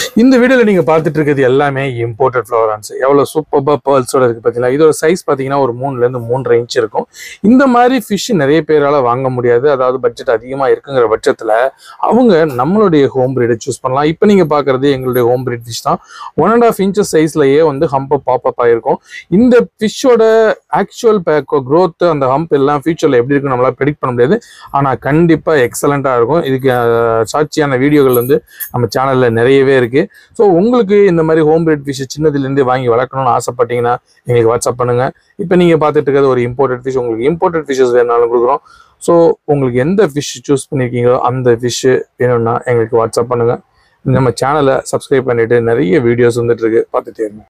இந்த வீடியோல நீங்க பார்த்துட்டு இருக்கிறது எல்லாமே இம்போர்ட்டட் ஃப்ளவரான்ஸ் எவ்வளவு சூப்பர்பா பேர்ல்ஸோட இருக்கு பாத்தீங்களா இதோட சைஸ் பாத்தீங்கன்னா ஒரு மூணுல இருந்து மூன்றரை இன்ச் இருக்கும் இந்த மாதிரி ஃபிஷ் நிறைய பேரால வாங்க முடியாது அதாவது பட்ஜெட் அதிகமா இருக்குங்கிற பட்சத்துல அவங்க நம்மளுடைய ஹோம் பிரீடை சூஸ் பண்ணலாம் இப்போ நீங்க பாக்குறது எங்களுடைய ஹோம் பிரீட் ஃபிஷ் தான் ஒன் அண்ட் ஆஃப் இன்ச்சஸ் சைஸ்லயே வந்து ஹம்ப் பாப்அப் ஆயிருக்கும் இந்த ஃபிஷ்ஷோட ஆக்சுவல் growth அந்த ஹம்ப் எல்லாம் ஃபியூச்சர்ல எப்படி இருக்குன்னு நம்மளால ப்ரெடிக்ட் பண்ண முடியாது ஆனா கண்டிப்பா எக்ஸலண்டா இருக்கும் இதுக்கு அஹ், சாட்சியான வீடியோகள் வந்து நம்ம சேனல்ல நிறையவே இருக்கு ஸோ உங்களுக்கு இந்த மாதிரி ஹோம் பிரீட் ஃபிஷ் சின்னதுலேருந்து வாங்கி வளர்க்கணும்னு ஆசைப்பட்டீங்கன்னா எங்களுக்கு வாட்ஸ்அப் பண்ணுங்க இப்போ நீங்க பார்த்துட்டு இருக்கிறது ஒரு இம்போர்ட்டட் ஃபிஷ் உங்களுக்கு இம்போர்ட்டட் ஃபிஷஸ் வேணாலும் கொடுக்குறோம் ஸோ உங்களுக்கு எந்த ஃபிஷ் சூஸ் பண்ணியிருக்கீங்களோ அந்த ஃபிஷ் வேணும்னா எங்களுக்கு வாட்ஸ்அப் பண்ணுங்க நம்ம சேனலை சப்ஸ்கிரைப் பண்ணிட்டு நிறைய வீடியோஸ் வந்துட்டு இருக்கு பார்த்துட்டே இருங்க